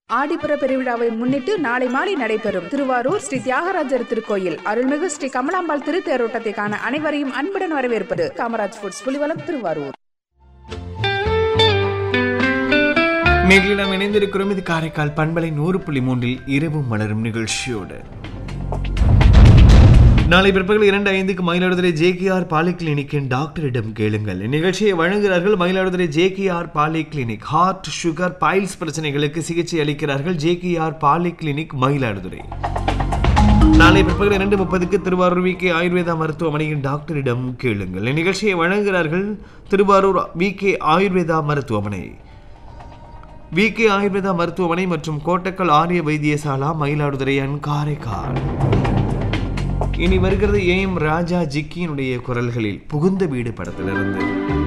ஆடிப்புற பெருவிழாவை முன்னிட்டு நாளை மாலை நடைபெறும் திருவாரூர் ஸ்ரீ தியாகராஜர் திருக்கோயில் அருள்மிகு ஸ்ரீ கமலாம்பாள் திருத்தேரோட்டத்தை காண அனைவரையும் அன்புடன் வரவேற்பது காமராஜ் ஃபுட்ஸ் புலிவலம் திருவாரூர் நேரில் நாம் இணைந்திருக்கிறோம் இது காரைக்கால் பண்பலை நூறு புள்ளி மூன்றில் இரவும் மலரும் நிகழ்ச்சியோடு நாளை பிற்பகல் இரண்டு ஐந்துக்கு மயிலாடுதுறை ஜேகேஆர் பாலி கிளினிக்கின் டாக்டரிடம் கேளுங்கள் இந்நிகழ்ச்சியை வழங்குகிறார்கள் Mayiladuthurai JKR polyclinic heart sugar piles பிரச்சனைகளுக்கு சிகிச்சை அளிக்கிறார்கள் ஜேகேஆர் பாலி கிளினிக் மயிலாடுதுறை நாளை பிற்பகல் இரண்டு முப்பதுக்கு திருவாரூர் வி கே ஆயுர்வேதா மருத்துவமனையின் டாக்டரிடம் கேளுங்கள் இந்நிகழ்ச்சியை வழங்குகிறார்கள் திருவாரூர் வி கே ஆயுர்வேதா மருத்துவமனை வி கே ஆயுர்வேதா மருத்துவமனை மற்றும் கோட்டக்கல் ஆரிய வைத்தியசாலா மயிலாடுதுறை அண்ட் காரைக்கால் இனி வருகிறது ஏஎம் ராஜா ஜிக்கியினுடைய குரல்களில் புகுந்த வீடு படத்திலிருந்து